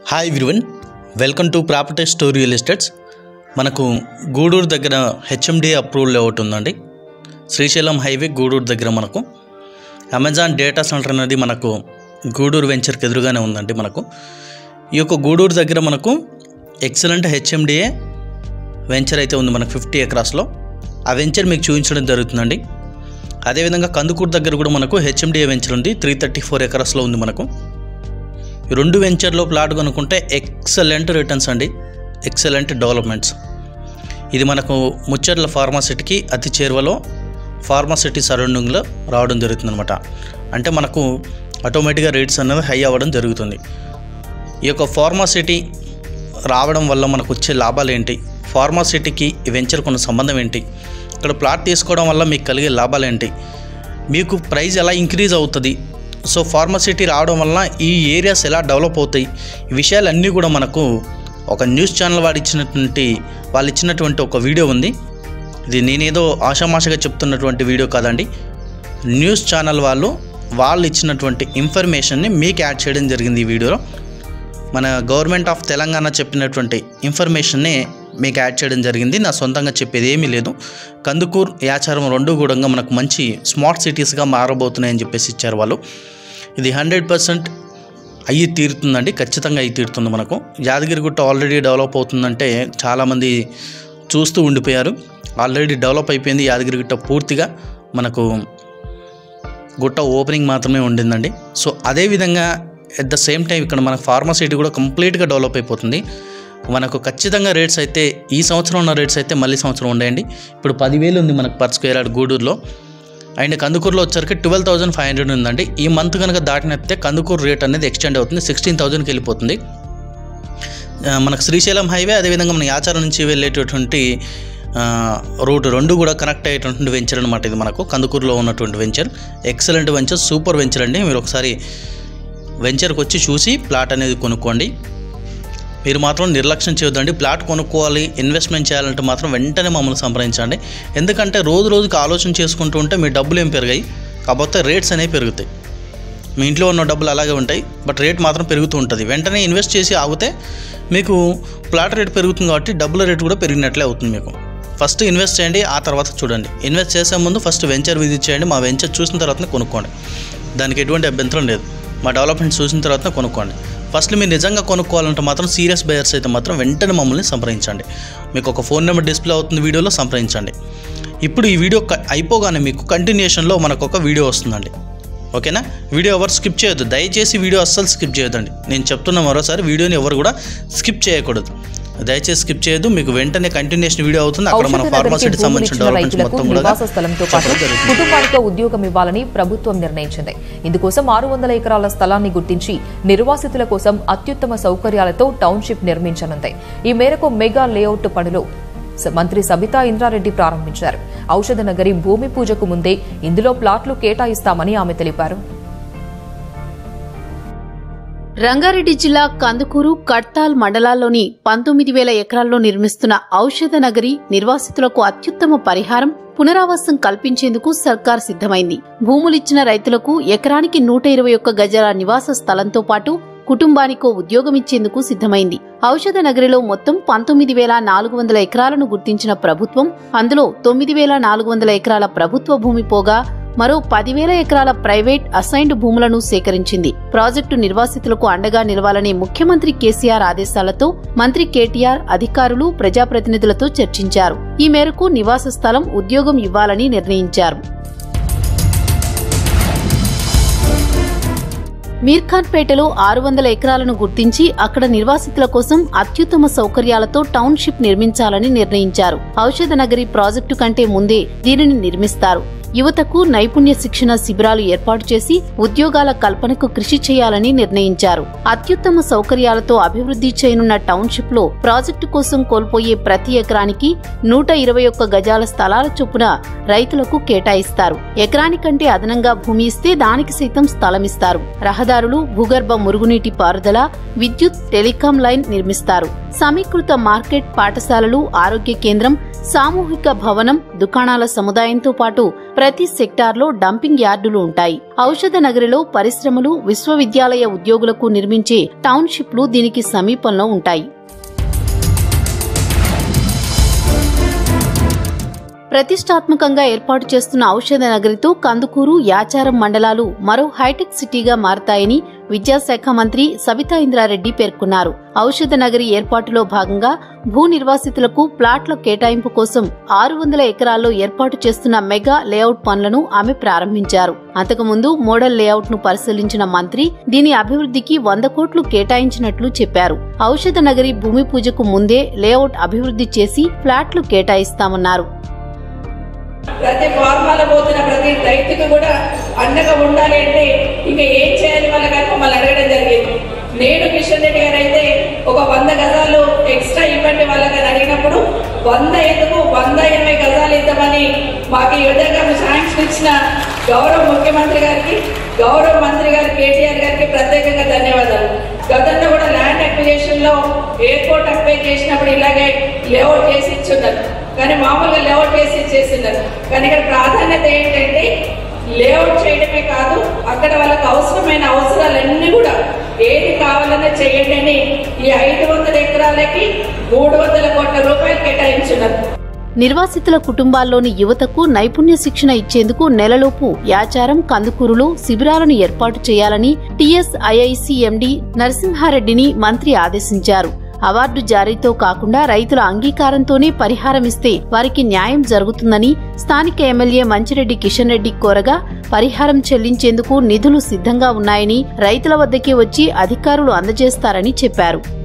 Hi everyone welcome to property story real estates మనకు గూడూరు దగ్గర HMD approval ఒకటి ఉందండి శ్రీశైలం హైవే గూడూరు దగ్గర మనకు అమెజాన్ డేటా సెంటర్ అనేది మనకు గూడూరు వెంచర్కి ఎదురుగానే ఉందండి మనకు ఈ యొక్క గూడూరు దగ్గర మనకు ఎక్సలెంట్ హెచ్ఎండిఏ వెంచర్ అయితే ఉంది మనకు ఫిఫ్టీ ఎకరాస్లో ఆ వెంచర్ మీకు చూపించడం జరుగుతుందండి అదేవిధంగా కందుకూరు దగ్గర కూడా మనకు హెచ్ఎండిఏ వెంచర్ ఉంది త్రీ థర్టీ ఫోర్ ఎకరాస్లో ఉంది మనకు ఈ రెండు వెంచర్లో ప్లాట్ కొనుక్కుంటే ఎక్సలెంట్ రిటర్న్స్ అండి ఎక్సలెంట్ డెవలప్మెంట్స్ ఇది మనకు ముచ్చర్ల ఫార్మాసిటీకి అతి చేరువలో ఫార్మాసిటీ సరౌండింగ్లో రావడం జరుగుతుంది అనమాట అంటే మనకు ఆటోమేటిక్గా రేట్స్ అనేది హై అవ్వడం జరుగుతుంది ఈ యొక్క ఫార్మాసిటీ రావడం వల్ల మనకు వచ్చే లాభాలు ఏంటి ఫార్మాసిటీకి ఈ వెంచర్కు ఉన్న సంబంధం ఏంటి ఇక్కడ ప్లాట్ తీసుకోవడం వల్ల మీకు కలిగే లాభాలు ఏంటి మీకు ప్రైస్ ఎలా ఇంక్రీజ్ అవుతుంది సో ఫార్మసిటీ రావడం వల్ల ఈ ఏరియాస్ ఎలా డెవలప్ అవుతాయి ఈ విషయాలన్నీ కూడా మనకు ఒక న్యూస్ ఛానల్ వాడు ఇచ్చినటువంటి వాళ్ళు ఇచ్చినటువంటి ఒక వీడియో ఉంది ఇది నేనేదో ఆషామాషగా చెప్తున్నటువంటి వీడియో కాదండి న్యూస్ ఛానల్ వాళ్ళు వాళ్ళు ఇచ్చినటువంటి ఇన్ఫర్మేషన్ని మీకు యాడ్ చేయడం జరిగింది ఈ వీడియోలో మన గవర్నమెంట్ ఆఫ్ తెలంగాణ చెప్పినటువంటి ఇన్ఫర్మేషన్ని మీకు యాడ్ చేయడం జరిగింది నా సొంతంగా చెప్పేది ఏమీ లేదు కందుకూర్ యాచారం రెండు కూడా మనకు మంచి స్మార్ట్ సిటీస్గా మారబోతున్నాయని చెప్పేసి ఇచ్చారు వాళ్ళు ఇది హండ్రెడ్ పర్సెంట్ అయ్యి తీరుతుందండి ఖచ్చితంగా అయ్యి తీరుతుంది మనకు యాదగిరిగుట్ట ఆల్రెడీ డెవలప్ అవుతుందంటే చాలామంది చూస్తూ ఉండిపోయారు ఆల్రెడీ డెవలప్ అయిపోయింది యాదగిరిగుట్ట పూర్తిగా మనకు గుట్ట ఓపెనింగ్ మాత్రమే ఉండిందండి సో అదేవిధంగా ఎట్ ద సేమ్ టైం ఇక్కడ మన ఫార్మసిటీ కూడా కంప్లీట్గా డెవలప్ అయిపోతుంది మనకు ఖచ్చితంగా రేట్స్ అయితే ఈ సంవత్సరం ఉన్న రేట్స్ అయితే మళ్ళీ సంవత్సరం ఉండేయండి ఇప్పుడు పదివేలు ఉంది మనకు పర్ స్క్వేర్ యార్డ్ గూడూరులో అండ్ కందుకూరులో వచ్చరికి ట్వెల్వ్ థౌసండ్ ఫైవ్ హండ్రెడ్ ఉందండి ఈ మంత్ కనుక దాటినట్టే కందుకూరు రేట్ అనేది ఎక్స్టెండ్ అవుతుంది సిక్స్టీన్ థౌసండ్కి వెళ్ళిపోతుంది ఆ, మనకు శ్రీశైలం హైవే అదేవిధంగా మన యాచారం నుంచి వెళ్ళేటటువంటి ఆ, రూట్ రెండు కూడా కనెక్ట్ అయ్యేటటువంటి వెంచర్ అనమాట ఇది మనకు కందుకూరులో ఉన్నటువంటి venture excellent venture super venture అండి మీరు ఒకసారి వెంచర్కి వచ్చి చూసి ప్లాట్ అనేది కొనుక్కోండి మీరు మాత్రం నిర్లక్ష్యం చేయొద్దండి ప్లాట్ కొనుక్కోవాలి ఇన్వెస్ట్మెంట్ చేయాలంటే మాత్రం వెంటనే మమ్మల్ని సంప్రదించండి ఎందుకంటే రోజు రోజుకి ఆలోచన చేసుకుంటూ ఉంటే మీ డబ్బులు ఏం పెరిగాయి కాకపోతే రేట్స్ అనేవి పెరుగుతాయి మీ ఇంట్లో ఉన్న డబ్బులు అలాగే ఉంటాయి బట్ రేట్ మాత్రం పెరుగుతూ ఉంటుంది వెంటనే ఇన్వెస్ట్ చేసి ఆగితే మీకు ప్లాట్ రేట్ పెరుగుతుంది కాబట్టి డబ్బుల రేట్ కూడా పెరిగినట్లే అవుతుంది మీకు ఫస్ట్ ఇన్వెస్ట్ చేయండి ఆ తర్వాత చూడండి ఇన్వెస్ట్ చేసే ముందు ఫస్ట్ వెంచర్ విజిట్ చేయండి మా వెంచర్ చూసిన తర్వాత కొనుక్కోండి దానికి ఎటువంటి అభ్యంతరం లేదు మా డెవలప్మెంట్ చూసిన తర్వాత కొనుక్కోండి ఫస్ట్ మీరు నిజంగా కొనుక్కోవాలంటే మాత్రం సీరియస్ బయర్స్ అయితే మాత్రం వెంటనే మమ్మల్ని సంప్రదించండి మీకు ఒక ఫోన్ నెంబర్ డిస్ప్లే అవుతుంది వీడియోలో సంప్రదించండి ఇప్పుడు ఈ వీడియో క- అయిపోగానే మీకు కంటిన్యూషన్లో మనకు ఒక వీడియో వస్తుందండి ఓకేనా వీడియో ఎవరు స్కిప్ చేయొద్దు దయచేసి వీడియో అస్సలు స్కిప్ చేయొద్దండి నేను చెప్తున్న మరోసారి వీడియోని ఎవరు కూడా స్కిప్ చేయకూడదు దయచేసి స్కిప్ చేయొద్దు మీకు వెంటనే కంటిన్యూషన్ వీడియో అవుతుంది అక్కడ మన ఔషధ ఫార్మసిటీ నగర్కి సంబంధించిన భూములు ఇచ్చిన డెవలప్మెంట్స్ రైతులకు మొత్తం కూడా నివాస స్థలంతో పాటు చెప్పడం జరుగుతుంది. కుటుంబానికి ఉద్యోగం ఇవ్వాలని ప్రభుత్వం నిర్ణయించింది ఇందుకోసం ఆరు వందల ఎకరాల స్థలాన్ని గుర్తించి నిర్వాసితుల కోసం అత్యుత్తమ సౌకర్యాలతో టౌన్షిప్ నిర్మించనుంది ఈ మేరకు మెగా లేఅవుట్ పనులు స- మంత్రి సబితా ఇంద్రారెడ్డి ప్రారంభించారు ఔషధ నగరి భూమి పూజకు ముందే ఇందులో ప్లాట్లు కేటాయిస్తామని ఆమె తెలిపారు రంగారెడ్డి జిల్లా కందుకూరు కడ్తాల్ మండలాల్లోని పంతొమ్మిది వేల ఎకరాల్లో నిర్మిస్తున్న ఔషధ నగరి నిర్వాసితులకు అత్యుత్తమ పరిహారం పునరావాసం కల్పించేందుకు సర్కార్ సిద్ధమైంది భూములిచ్చిన రైతులకు ఎకరానికి నూట ఇరవై ఒక్క గజాల నివాస స్థలంతో పాటు కుటుంబానికో ఉద్యోగం ఇచ్చేందుకు సిద్ధమైంది ఔషధ నగరిలో మొత్తం పంతొమ్మిది వేల నాలుగు వందల ఎకరాలను గుర్తించిన ప్రభుత్వం అందులో తొమ్మిది వేల నాలుగు వందల ఎకరాల ప్రభుత్వ భూమి పోగా మరో పదివేల ఎకరాల ప్రైవేట్ అసైన్డ్ భూములను సేకరించింది ప్రాజెక్టు నిర్వాసితులకు అండగా నిలవాలని ముఖ్యమంత్రి కేసీఆర్ ఆదేశాలతో మంత్రి కేటీఆర్ అధికారులు ప్రజాప్రతినిధులతో చర్చించారు ఈ మేరకు నివాస స్థలం ఉద్యోగం ఇవ్వాలని నిర్ణయించారు మీర్ఖాన్పేటలో ఆరు వందల ఎకరాలను గుర్తించి అక్కడ నిర్వాసితుల కోసం అత్యుత్తమ సౌకర్యాలతో టౌన్షిప్ నిర్మించాలని నిర్ణయించారు ఔషధ నగరి ప్రాజెక్టు కంటే ముందే దీనిని నిర్మిస్తారు యువతకు నైపుణ్య శిక్షణ శిబిరాలు ఏర్పాటు చేసి ఉద్యోగాల కల్పనకు కృషి చేయాలని నిర్ణయించారు అత్యుత్తమ సౌకర్యాలతో అభివృద్ధి చేయనున్న టౌన్షిప్ లో ప్రాజెక్టు కోసం కోల్పోయే ప్రతి ఎకరానికి నూట ఇరవై ఒక్క గజాల స్థలాల చొప్పున రైతులకు కేటాయిస్తారు ఎకరానికంటే అదనంగా భూమి ఇస్తే దానికి సైతం స్థలమిస్తారు రహదారులు భూగర్భ మురుగునీటి పారుదల విద్యుత్ టెలికాం లైన్ నిర్మిస్తారు సమీకృత మార్కెట్ పాఠశాలలు ఆరోగ్య కేంద్రం సామూహిక భవనం దుకాణాల సముదాయంతో పాటు ప్రతి సెక్టార్లో డంపింగ్ యార్డులు ఉంటాయి ఔషధ నగరిలో పరిశ్రమలు విశ్వవిద్యాలయ ఉద్యోగులకు నిర్మించే టౌన్షిప్లు దీనికి సమీపంలో ఉంటాయి ప్రతిష్టాత్మకంగా ఏర్పాటు చేస్తున్న ఔషధ నగరితో కందుకూరు యాచారం మండలాలు మరో హైటెక్ సిటీగా మారతాయని విద్యాశాఖ మంత్రి సబితా ఇంద్రారెడ్డి పేర్కొన్నారు ఔషధ నగరి ఏర్పాటులో భాగంగా భూ నిర్వాసితులకు ప్లాట్ల కేటాయింపు కోసం ఆరు వందల ఎకరాల్లో ఏర్పాటు చేస్తున్న మెగా లేఅవుట్ పనులను ఆమె ప్రారంభించారు అంతకుముందు మోడల్ లేఅవుట్ ను పరిశీలించిన మంత్రి దీని అభివృద్ధికి వంద కోట్లు కేటాయించినట్లు చెప్పారు ఔషధ నగరి భూమి పూజకు ముందే లేఅవుట్ అభివృద్ధి చేసి ఫ్లాట్లు కేటాయిస్తామన్నారు ప్రతి ఫార్మాల పోతున్న ప్రతి రైతుకు కూడా అండగా ఉండాలి అంటే ఇంకా ఏం చేయాలి వాళ్ళకి అని మమ్మల్ని అడగడం జరిగింది నేను కిషన్ రెడ్డి గారు అయితే ఒక వంద గజాలు ఎక్స్ట్రా ఇవ్వండి వాళ్ళకి అని అడిగినప్పుడు వంద ఎందుకు వంద ఎనభై గజాలు ఇద్దామని మాకు ఈ విధంగా శాంక్షన్ ఇచ్చిన గౌరవ ముఖ్యమంత్రి గారికి గౌరవ మంత్రి గారు కేటీఆర్ గారికి ప్రత్యేకంగా ధన్యవాదాలు గతంలో కూడా ల్యాండ్ అక్విజిషన్ లో ఎయిర్పోర్ట్ అప్లై చేసినప్పుడు ఇలాగే లేఅవుట్ చేసి ఇచ్చున్నారు కానీ మామూలుగా లేఅవుట్ చేసి ఇచ్చేస్తున్నారు కానీ ఇక్కడ ప్రాధాన్యత ఏంటంటే లేఅవుట్ చేయడమే కాదు అక్కడ వాళ్ళకి అవసరమైన అవసరాలన్నీ కూడా ఏది కావాలన్నా చేయండి అని ఈ ఐదు వందల ఎకరాలకి మూడు వందల కోట్ల రూపాయలు కేటాయించున్నారు నిర్వాసితుల కుటుంబాల్లోని యువతకు నైపుణ్య శిక్షణ ఇచ్చేందుకు నెలలోపు యాచారం కందుకూరులో శిబిరాలను ఏర్పాటు చేయాలని టీఎస్ఐఐసి ఎండీ నరసింహారెడ్డిని మంత్రి ఆదేశించారు అవార్డు జారీతో కాకుండా రైతుల అంగీకారంతోనే పరిహారం ఇస్తే వారికి న్యాయం జరుగుతుందని స్థానిక ఎమ్మెల్యే మంచిరెడ్డి కిషన్ రెడ్డి కోరగా పరిహారం చెల్లించేందుకు నిధులు సిద్ధంగా ఉన్నాయని రైతుల వద్దకే వచ్చి అధికారులు అందజేస్తారని చెప్పారు